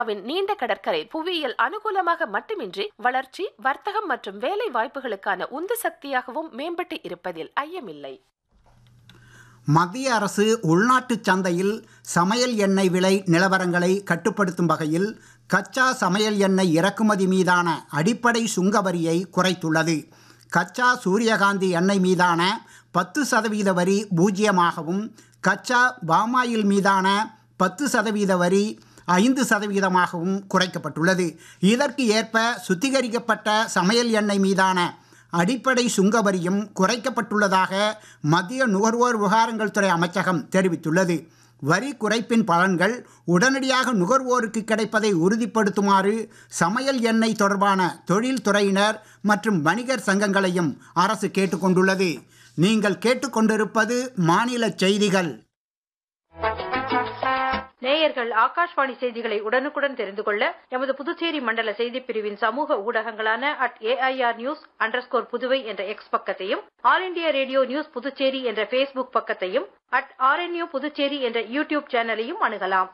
இந்தியாவின் நீண்ட கடற்கரை புவியியல் அனுகூலமாக மட்டுமின்றி வளர்ச்சி வர்த்தகம் மற்றும் வேலை வாய்ப்புகளுக்கான உந்து சக்தியாகவும் மேம்பட்டு இருப்பதில் ஐயமில்லை மத்திய அரசு உள்நாட்டு சந்தையில் சமையல் எண்ணெய் விலை நிலவரங்களை கட்டுப்படுத்தும் வகையில் கச்சா சமையல் எண்ணெய் இறக்குமதி மீதான அடிப்படை சுங்க வரியை குறைத்துள்ளது கச்சா சூரியகாந்தி எண்ணெய் மீதான பத்து சதவீத வரி பூஜ்ஜியமாகவும் கச்சா பாமாயில் மீதான பத்து சதவீத வரி ஐந்து சதவீதமாகவும் குறைக்கப்பட்டுள்ளது இதற்கு ஏற்ப சுத்திகரிக்கப்பட்ட சமையல் எண்ணெய் மீதான அடிப்படை சுங்க வரியும் குறைக்கப்பட்டுள்ளதாக மத்திய நுகர்வோர் விவகாரங்கள் துறை அமைச்சகம் தெரிவித்துள்ளது வரி குறைப்பின் பலன்கள் உடனடியாக நுகர்வோருக்கு கிடைப்பதை உறுதிப்படுத்துமாறு சமையல் எண்ணெய் தொடர்பான தொழில்துறையினர் மற்றும் வணிகர் சங்கங்களையும் அரசு கேட்டுக்கொண்டுள்ளது நீங்கள் கேட்டுக்கொண்டிருப்பது மாநில செய்திகள் நேயர்கள் ஆகாஷ்வாணி செய்திகளை உடனுக்குடன் தெரிந்து கொள்ள எமது புதுச்சேரி மண்டல செய்திப் பிரிவின் சமூக ஊடகங்களான at AIR news underscore Puduvai என்ற எக்ஸ் பக்கத்தையும் All India Radio news Puducherry என்ற ஃபேஸ்புக் பக்கத்தையும் அட் ஆர்என்யூ புதுச்சேரி என்ற யூடியூப் சேனலையும் அணுகலாம்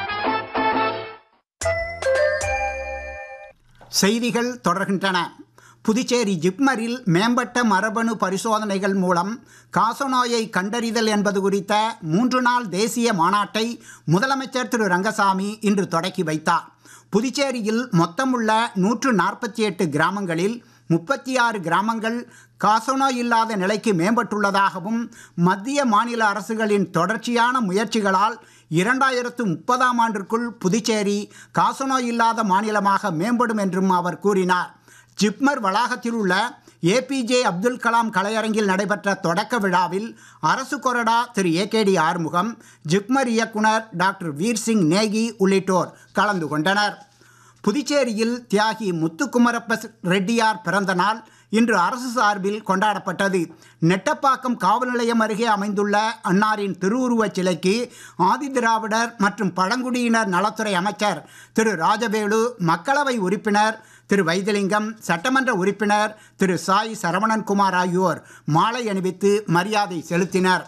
செய்திகள் தொடர்கின்றன புதுச்சேரி ஜிப்மரில் மேம்பட்ட மரபணு பரிசோதனைகள் மூலம் காசநோயை கண்டறிதல் என்பது குறித்த மூன்று நாள் தேசிய மாநாட்டை முதலமைச்சர் திரு ரங்கசாமி இன்று தொடக்கி வைத்தார் புதுச்சேரியில் மொத்தமுள்ள நூற்று நாற்பத்தி எட்டு கிராமங்களில் முப்பத்தி ஆறு கிராமங்கள் காசநோய் இல்லாத நிலைக்கு மேம்பட்டுள்ளதாகவும் மத்திய மாநில அரசுகளின் தொடர்ச்சியான முயற்சிகளால் இரண்டாயிரத்து முப்பதாம் ஆண்டிற்குள் புதுச்சேரி காசநோய் இல்லாத மாநிலமாக மேம்படும் என்றும் அவர் கூறினார் ஜிப்மர் வளாகத்தில் உள்ள ஏபிஜே அப்துல் கலாம் கலையரங்கில் நடைபெற்ற தொடக்க விழாவில் அரசு கொறடா திரு ஏகேடி ஆறுமுகம் ஜிப்மர் இயக்குனர் டாக்டர் வீர்சிங் நேகி உள்ளிட்டோர் கலந்து கொண்டனர் புதுச்சேரியில் தியாகி முத்துக்குமரப்ப ரெட்டியார் பிறந்த நாள் இன்று அரசு சார்பில் கொண்டாடப்பட்டது நெட்டப்பாக்கம் காவல் நிலையம் அருகே அமைந்துள்ள அன்னாரின் திருவுருவச் சிலைக்கு ஆதிதிராவிடர் மற்றும் பழங்குடியினர் நலத்துறை அமைச்சர் திரு ராஜவேலு மக்களவை உறுப்பினர் திரு வைத்திலிங்கம் சட்டமன்ற உறுப்பினர் திரு சாய் சரவணன்குமார் ஆகியோர் மாலை அணிவித்து மரியாதை செலுத்தினர்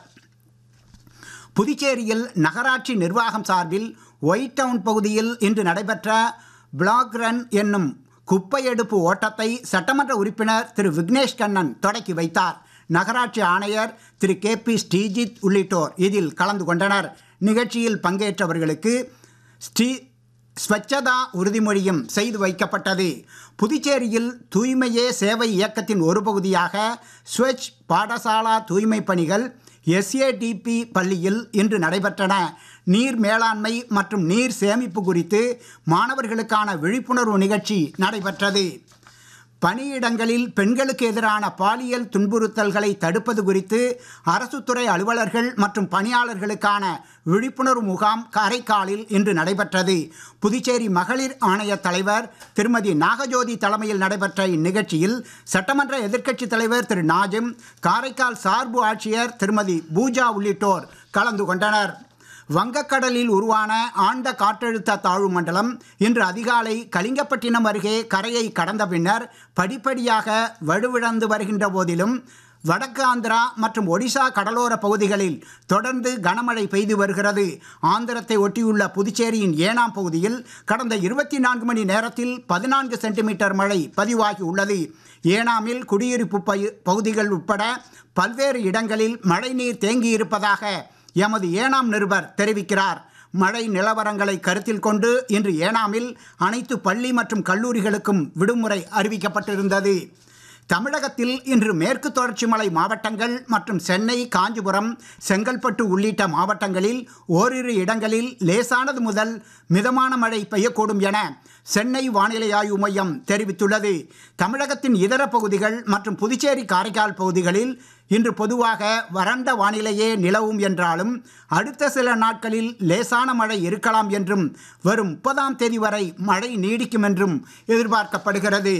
புதுச்சேரியில் நகராட்சி நிர்வாகம் சார்பில் ஒயிட் டவுன் பகுதியில் இன்று நடைபெற்ற பிளாக் ரன் என்னும் குப்பை எடுப்பு ஓட்டத்தை சட்டமன்ற உறுப்பினர் திரு விக்னேஷ் கண்ணன் தொடக்கி வைத்தார் நகராட்சி ஆணையர் திரு கே பி ஸ்ரீஜித் உள்ளிட்டோர் இதில் கலந்து கொண்டனர் நிகழ்ச்சியில் பங்கேற்றவர்களுக்கு ஸ்ரீ ஸ்வச்சதா உறுதிமொழியும் செய்து வைக்கப்பட்டது புதுச்சேரியில் தூய்மையே சேவை இயக்கத்தின் ஒரு பகுதியாக ஸ்வச் பாடசாலா தூய்மை பணிகள் எஸ்ஏடிபி பள்ளியில் இன்று நடைபெற்றன நீர் மேலாண்மை மற்றும் நீர் சேமிப்பு குறித்து மாணவர்களுக்கான விழிப்புணர்வு நிகழ்ச்சி நடைபெற்றது பணியிடங்களில் பெண்களுக்கு எதிரான பாலியல் துன்புறுத்தல்களை தடுப்பது குறித்து அரசு துறை அலுவலர்கள் மற்றும் பணியாளர்களுக்கான விழிப்புணர்வு முகாம் காரைக்காலில் இன்று நடைபெற்றது புதுச்சேரி மகளிர் ஆணைய தலைவர் திருமதி நாகஜோதி தலைமையில் நடைபெற்ற இந்நிகழ்ச்சியில் சட்டமன்ற எதிர்க்கட்சித் தலைவர் திரு நாஜிம் காரைக்கால் சார்பு ஆட்சியர் திருமதி பூஜா உள்ளிட்டோர் கலந்து கொண்டனர் வங்கக்கடலில் உருவான ஆழ்ந்த காற்றழுத்த தாழ்வு மண்டலம் இன்று அதிகாலை கலிங்கப்பட்டினம் அருகே கரையை கடந்த பின்னர் படிப்படியாக வலுவிழந்து வருகின்ற போதிலும் வடக்கு ஆந்திரா மற்றும் ஒடிசா கடலோர பகுதிகளில் தொடர்ந்து கனமழை பெய்து வருகிறது ஆந்திரத்தை ஒட்டியுள்ள புதுச்சேரியின் ஏனாம் பகுதியில் கடந்த இருபத்தி நான்கு மணி நேரத்தில் பதினான்கு சென்டிமீட்டர் மழை பதிவாகி உள்ளது ஏனாமில் குடியிருப்பு பகுதிகள் உட்பட பல்வேறு இடங்களில் மழைநீர் தேங்கியிருப்பதாக எமது ஏனாம் நிருபர் தெரிவிக்கிறார் மழை நிலவரங்களை கருத்தில் கொண்டு இன்று ஏனாமில் அனைத்து பள்ளி மற்றும் கல்லூரிகளுக்கும் விடுமுறை அறிவிக்கப்பட்டிருந்தது தமிழகத்தில் இன்று மேற்கு தொடர்ச்சி மலை மாவட்டங்கள் மற்றும் சென்னை காஞ்சிபுரம் செங்கல்பட்டு உள்ளிட்ட மாவட்டங்களில் ஓரிரு இடங்களில் லேசானது முதல் மிதமான மழை பெய்யக்கூடும் என சென்னை வானிலை ஆய்வு மையம் தெரிவித்துள்ளது தமிழகத்தின் இதர பகுதிகள் மற்றும் புதுச்சேரி காரைக்கால் பகுதிகளில் இன்று பொதுவாக வறண்ட வானிலையே நிலவும் என்றாலும் அடுத்த சில நாட்களில் லேசான மழை இருக்கலாம் என்றும் வரும் முப்பதாம் தேதி வரை மழை நீடிக்கும் என்றும் எதிர்பார்க்கப்படுகிறது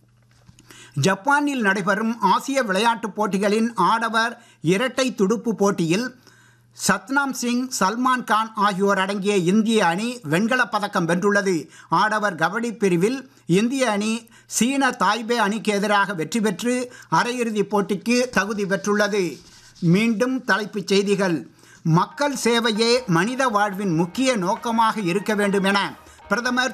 ஜப்பானில் நடைபெறும் ஆசிய விளையாட்டுப் போட்டிகளின் ஆடவர் இரட்டை துடுப்பு போட்டியில் சத்னாம் சிங் சல்மான் கான் ஆகியோர் அடங்கிய இந்திய அணி வெண்கலப் பதக்கம் வென்றுள்ளது ஆடவர் கபடி பிரிவில் இந்திய அணி சீன தாய்பே அணிக்கு எதிராக வெற்றி பெற்று அரையிறுதிப் போட்டிக்கு தகுதி பெற்றுள்ளது மீண்டும் தலைப்புச் செய்திகள் மக்கள் சேவையே மனித வாழ்வின் முக்கிய நோக்கமாக இருக்க வேண்டும் என பிரதமர்